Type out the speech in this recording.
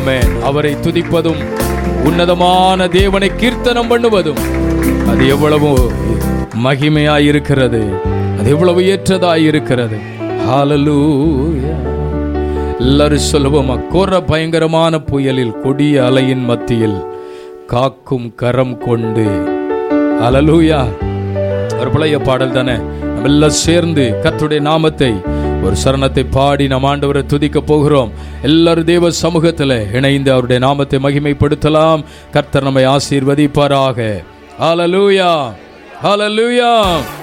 ஆமென் அவரை துதிப்பதும் உன்னதமான தேவனை கீர்த்தனம் பண்ணுவதும் அது எவ்வளவு மகிமையாயிருக்கிறது அது எவ்வளவு ஏற்றதாயிருக்கிறது ஹalleluya எல்லாரும் சொல்லுவோமா கோர பயங்கரமான புயலில் கொடிய அலையின் மத்தியில் காக்கும் கரம் கொண்டு ஹalleluya ஒரு பழைய பாடல் தானே நம்ம எல்லாம் சேர்ந்து கர்த்தருடைய நாமத்தை ஒரு சரணத்தை பாடி நம் ஆண்டவரை துதிக்க போகிறோம் எல்லாரும் தேவ சமூகத்தில் இணைந்து அவருடைய நாமத்தை மகிமைப்படுத்தலாம் கர்த்தர் நம்மை ஆசீர்வதிப்பாராக ஹalleluya ஹalleluya